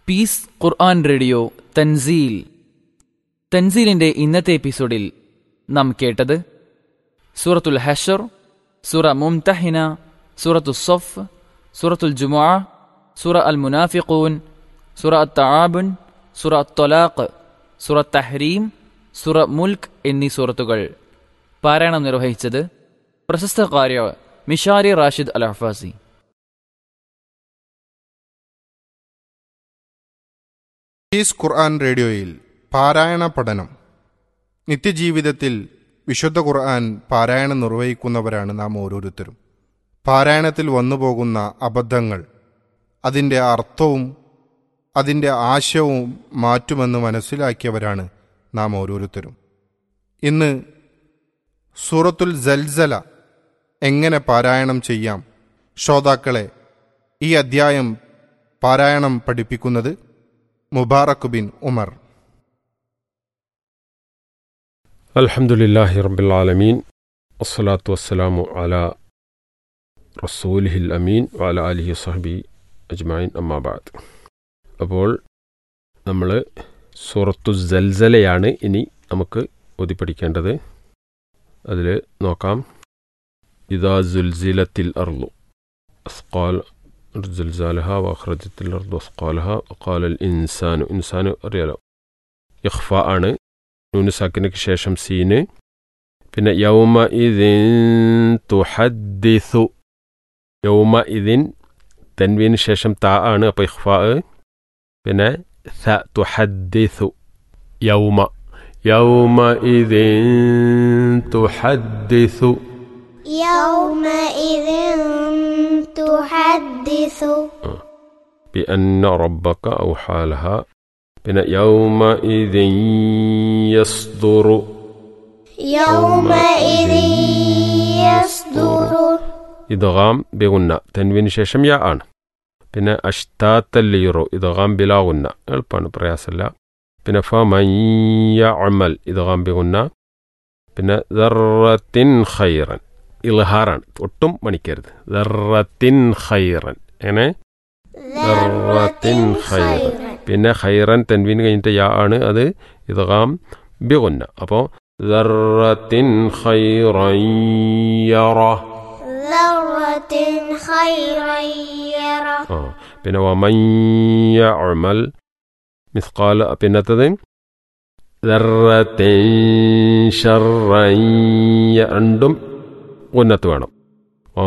piece ഖുർആൻ radio തൻസീൽ തൻസീലിന്റെ ഇന്നത്തെ എപ്പിസോഡിൽ നാം കേട്ടത് സൂറത്തുൽ ഹഷർ സൂറ മുംതഹിന സൂറത്തു സൊഫ് സൂറത്തുൽ ജുമുഅ സൂറ അൽ മുനാഫിഖൂൻ സൂറ അത്ത് തആബുൻ സൂറ തൊലാഖ് സൂറ തഹ്രീം സൂറ മുൽക്ക് എന്നീ സൂറത്തുകൾ പാരായണം നിർവഹിച്ചത് പ്രശസ്ത കാര്യ മിഷാരി റാഷിദ് അൽ അഫാസി ഈസ് ഖുർആൻ റേഡിയോയിൽ പാരായണ പഠനം നിത്യജീവിതത്തിൽ വിശുദ്ധ ഖുർആൻ പാരായണം നിർവഹിക്കുന്നവരാണ് നാം ഓരോരുത്തരും പാരായണത്തിൽ വന്നുപോകുന്ന അബദ്ധങ്ങൾ അതിൻ്റെ അർത്ഥവും അതിൻ്റെ ആശയവും മാറ്റുമെന്ന് മനസ്സിലാക്കിയവരാണ് നാം ഓരോരുത്തരും ഇന്ന് സൂറത്തുൽ ജൽസല എങ്ങനെ പാരായണം ചെയ്യാം ശ്രോതാക്കളെ ഈ അദ്ധ്യായം പാരായണം പഠിപ്പിക്കുന്നത് മുബാറക് ബിൻ ഉമർ الحمد لله رب العالمين والصلاة والسلام على റസൂലിഹി അമീൻ വാല അലിഹി സഹബി അജ്മായിൻ അമ്മാബാദ് അപ്പോൾ നമ്മൾ സൂറത്തു ജൽസലയാണ് ഇനി നമുക്ക് ഓതി പഠിക്കേണ്ടത് അതിൽ നോക്കാം ഇതാ ജുൽസിലത്തിൽ അർലു അസ്കാൽ ജൽസാലഹ വഖ്റജത്തിൽ അർദു അസ്കാലഹ വഖാലൽ ഇൻസാനു ഇൻസാനു അറിയാലോ ഇഖ്ഫ ആണ് നൂന് സാക്കിനക്ക് ശേഷം സീന് പിന്നെ യൗമ ഇതിൻ തുഹദ്ദിസു യൗമ ഇതിൻ തൻവീന് ശേഷം താ ആണ് അപ്പോൾ ഇഖ്ഫാ പിന്നെ സ തുഹദ്ദിസു യൗമ യൗമ ഇതിൻ തുഹദ്ദിസു يومئذ تحدث بأن ربك أوحى لها പിന്നെ يومئذ يصدر يومئذ يصدر ഇദ്ഗാം ബിഗുന്ന തെൻവിന് ശേഷം യാ ആണ് പിന്നെ അഷ്താത്തല്ലീറോ ഇദ്ഗാം ബിലാഗുന്ന എളുപ്പമാണ് പ്രയാസമില്ല പിന്നെ ഫമയ്യ അമൽ ഇദ്ഗാം ബിഗുന്ന പിന്നെ ദറത്തിൻ ഖൈറൻ ഇൽഹാറാണ് ഒട്ടും മണിക്കരുത് ദറത്തിൻ ഖൈറൻ എങ്ങനെ ദറത്തിൻ ഖൈറൻ പിന്നെ ഖൈറൻ തെൻവീൻ കഴിഞ്ഞിട്ട് യാ ആണ് അത് ഇദ്ഗാം ബിഗുന്ന അപ്പോൾ ദറത്തിൻ ഖൈറൻ യറ ذرة خيرا يره ആ പിന്നെ വമയ്യ അമൽ മിസ്കാൽ പിന്നത്തത് ദർറത്തിൻ ഷർറയ്യ രണ്ടും ഉന്നത്ത് വേണം